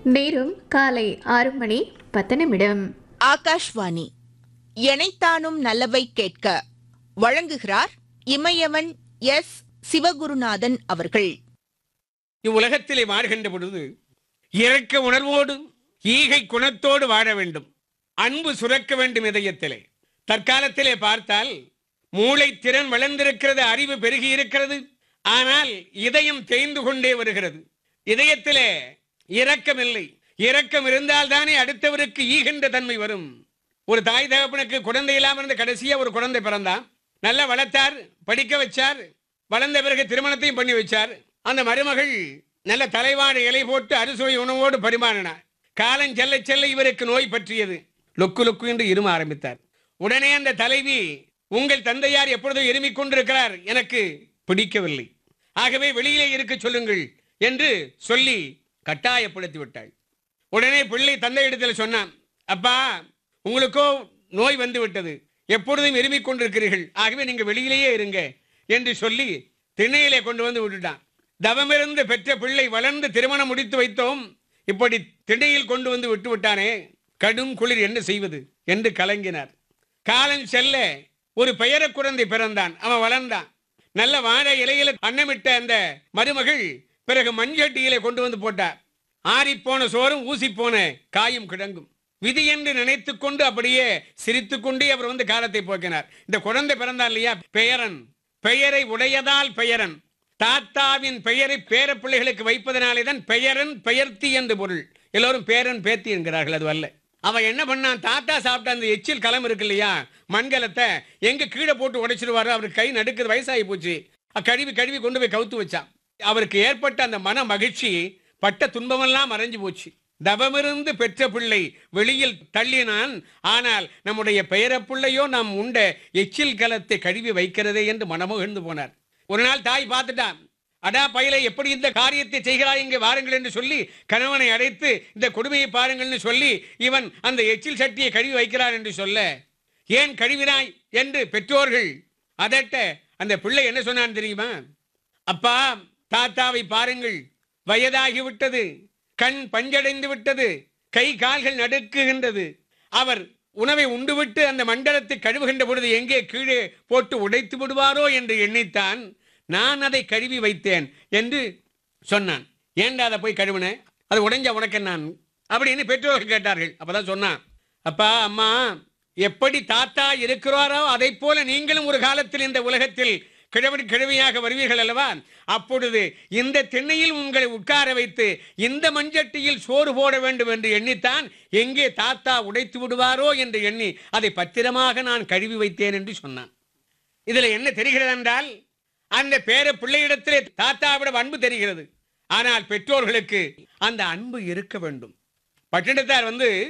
நேரம் காலை ஆறு மணி பத்து நிமிடம் ஆகாஷ்வாணி எனைத்தானும் நல்லவை கேட்க வழங்குகிறார் இமயவன் எஸ் சிவகுருநாதன் அவர்கள் இவ்வுலகத்திலே வாழ்கின்ற பொழுது இரக்க உணர்வோடு ஈகை குணத்தோடு வாழ வேண்டும் அன்பு சுரக்க வேண்டும் இதயத்திலே தற்காலத்திலே பார்த்தால் மூளை திறன் வளர்ந்திருக்கிறது அறிவு பெருகி இருக்கிறது ஆனால் இதயம் தேய்ந்து கொண்டே வருகிறது இதயத்திலே இரக்கம் இல்லை இரக்கம் இருந்தால் தானே அடுத்தவருக்கு ஈகின்ற தன்மை வரும் ஒரு தாய் தகப்பனுக்கு குழந்தை இல்லாமல் இருந்த கடைசியா ஒரு குழந்தை பிறந்தான் நல்லா வளர்த்தார் படிக்க வச்சார் வளர்ந்த பிறகு திருமணத்தையும் பண்ணி வச்சார் அந்த மருமகள் நல்ல தலைவாடு இலை போட்டு அறுசுவை உணவோடு பரிமாறினார் காலம் செல்ல செல்ல இவருக்கு நோய் பற்றியது லொக்கு லொக்கு என்று இரும ஆரம்பித்தார் உடனே அந்த தலைவி உங்கள் தந்தையார் எப்பொழுதும் இருமிக் கொண்டிருக்கிறார் எனக்கு பிடிக்கவில்லை ஆகவே வெளியிலே இருக்க சொல்லுங்கள் என்று சொல்லி கட்டாயப்படுத்தி விட்டாள் உடனே பிள்ளை தந்தையிடத்தில் சொன்னான் அப்பா உங்களுக்கோ நோய் வந்து விட்டது எப்பொழுதும் இருமிக் கொண்டிருக்கிறீர்கள் ஆகவே நீங்க வெளியிலேயே இருங்க என்று சொல்லி திண்ணையிலே கொண்டு வந்து விட்டுட்டான் தவமிருந்து பெற்ற பிள்ளை வளர்ந்து திருமணம் முடித்து வைத்தோம் இப்படி திண்ணையில் கொண்டு வந்து விட்டு விட்டானே கடும் குளிர் என்ன செய்வது என்று கலங்கினார் காலம் செல்ல ஒரு பெயர குழந்தை பிறந்தான் அவன் வளர்ந்தான் நல்ல வாழை இலையில அன்னமிட்ட அந்த மருமகள் பிறகு மண்சட்டியிலே கொண்டு வந்து போட்டார் ஆறிப்போன சோறும் ஊசி போன காயும் கிடங்கும் விதி என்று நினைத்துக் கொண்டு அப்படியே சிரித்துக் கொண்டே அவர் வந்து காலத்தை போக்கினார் இந்த குழந்தை பிறந்தான் இல்லையா பெயரன் பெயரை உடையதால் பெயரன் தாத்தாவின் பெயரை பேர பிள்ளைகளுக்கு வைப்பதனாலே தான் பெயரன் பெயர்த்தி என்று பொருள் எல்லோரும் பேரன் பேத்தி என்கிறார்கள் அது அல்ல அவன் என்ன பண்ணான் தாத்தா சாப்பிட்ட அந்த எச்சில் களம் இருக்கு இல்லையா மண்கலத்தை எங்க கீழே போட்டு உடைச்சிருவாரு அவருக்கு கை நடுக்குது வயசாகி போச்சு அ, கழுவி கழுவி கொண்டு போய் கவுத்து வச்சான் அவருக்கு ஏற்பட்ட அந்த மன மகிழ்ச்சி பட்ட துன்பமெல்லாம் மறைஞ்சு போச்சு தவமிருந்து பெற்ற பிள்ளை வெளியில் தள்ளினான் ஆனால் நம்முடைய பெயர பிள்ளையோ நாம் உண்ட எச்சில் கலத்தை கழுவி வைக்கிறதே என்று மனமகிழ்ந்து போனார் ஒரு நாள் தாய் பார்த்துட்டான் அடா பயிலை எப்படி இந்த காரியத்தை செய்கிறாய் இங்கே வாருங்கள் என்று சொல்லி கணவனை அழைத்து இந்த கொடுமையை பாருங்கள்னு சொல்லி இவன் அந்த எச்சில் சட்டியை கழுவி வைக்கிறான் என்று சொல்ல ஏன் கழுவினாய் என்று பெற்றோர்கள் அதட்ட அந்த பிள்ளை என்ன சொன்னான் தெரியுமா அப்பா தாத்தாவை பாருங்கள் வயதாகி விட்டது கண் பஞ்சடைந்து விட்டது கை கால்கள் நடுக்குகின்றது அவர் உணவை உண்டுவிட்டு அந்த மண்டலத்தை கழுவுகின்ற பொழுது எங்கே கீழே போட்டு உடைத்து விடுவாரோ என்று எண்ணித்தான் நான் அதை கழுவி வைத்தேன் என்று சொன்னான் ஏன்டா அதை போய் கழுவுன அது உடைஞ்ச உனக்கு நான் அப்படின்னு பெற்றோர்கள் கேட்டார்கள் அப்பதான் சொன்னான் அப்பா அம்மா எப்படி தாத்தா இருக்கிறாரோ அதை போல நீங்களும் ஒரு காலத்தில் இந்த உலகத்தில் கிழவன் கிழவியாக வருவீர்கள் அல்லவா அப்பொழுது இந்த திண்ணையில் உங்களை உட்கார வைத்து இந்த மஞ்சட்டியில் சோறு போட வேண்டும் என்று எண்ணித்தான் எங்கே தாத்தா உடைத்து விடுவாரோ என்று எண்ணி அதை பத்திரமாக நான் கழுவி வைத்தேன் என்று சொன்னான் இதுல என்ன தெரிகிறது என்றால் அந்த பேர பிள்ளையிடத்திலே தாத்தாவிட அன்பு தெரிகிறது ஆனால் பெற்றோர்களுக்கு அந்த அன்பு இருக்க வேண்டும் பட்டினத்தார் வந்து